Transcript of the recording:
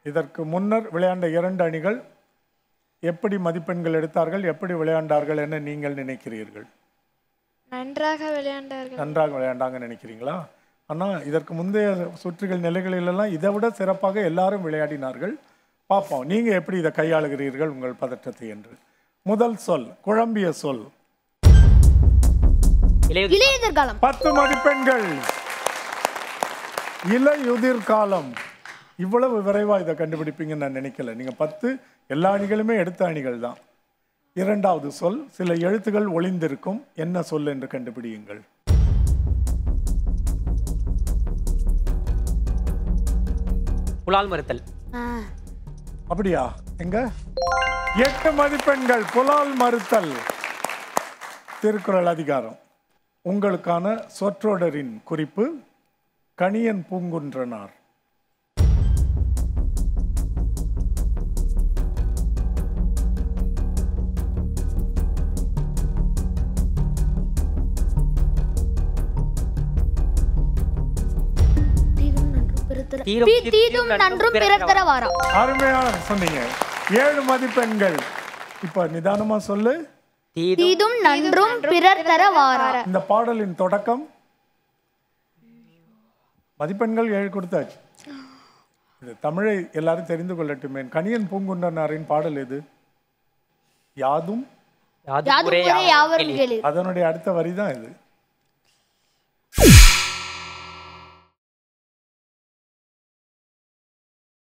இதற்கு முன்னர் விளையாண்ட இரண்டு அணிகள் எப்படி மதிப்பெண்கள் எடுத்தார்கள் எப்படி விளையாண்டார்கள் என நீங்கள் நினைக்கிறீர்கள் நன்றாக விளையாண்டார்கள் நன்றாக விளையாண்டாங்க நினைக்கிறீங்களா ஆனால் இதற்கு முந்தைய சுற்றுகள் நிலைகளிலெல்லாம் இதை விட சிறப்பாக எல்லாரும் விளையாடினார்கள் பார்ப்போம் நீங்கள் எப்படி இதை கையாளுகிறீர்கள் உங்கள் பதற்றத்தை என்று முதல் சொல் குழம்பிய சொல் இளைய இலையுதிர் காலம் பத்து மதிப்பெண்கள் இலையுதிர் காலம் இவ்வளவு விரைவா இதை கண்டுபிடிப்பீங்கன்னு நான் நினைக்கல நீங்க பத்து எல்லா அணிகளுமே எடுத்த அணிகள் தான் இரண்டாவது சொல் சில எழுத்துகள் ஒளிந்திருக்கும் என்ன சொல் என்று கண்டுபிடியுங்கள் புலால் மறுத்தல் அப்படியா எங்க எட்டு மதிப்பெண்கள் புலால் மறுத்தல் திருக்குறள் அதிகாரம் உங்களுக்கான சொற்றொடரின் குறிப்பு கணியன் பூங்குன்றனார் தீதும் நன்றும் பிறர் தீரும் தீ- தீதும் நன்றும் பிறர் தர வாரா அருமையான சொன்னீங்க ஏழு மதிப்பெண்கள் இப்ப நிதானமா சொல்லு தீதும் தீதும் நன்றும் பிறர் தர வாரா இந்த பாடலின் தொடக்கம் மதிப்பெண்கள் ஏழு கொடுத்தாச்சு இது தமிழை எல்லாரும் தெரிந்து கொள்ளட்டுமே கணியன் பூங்குன்றனாரின் பாடல் எது யாதும் யாதும் யாதும் ஊரே ஊரே யாவரும் யாவரும் கேளீர். கேளீர் அதனுடைய அடுத்த வரி தான் இது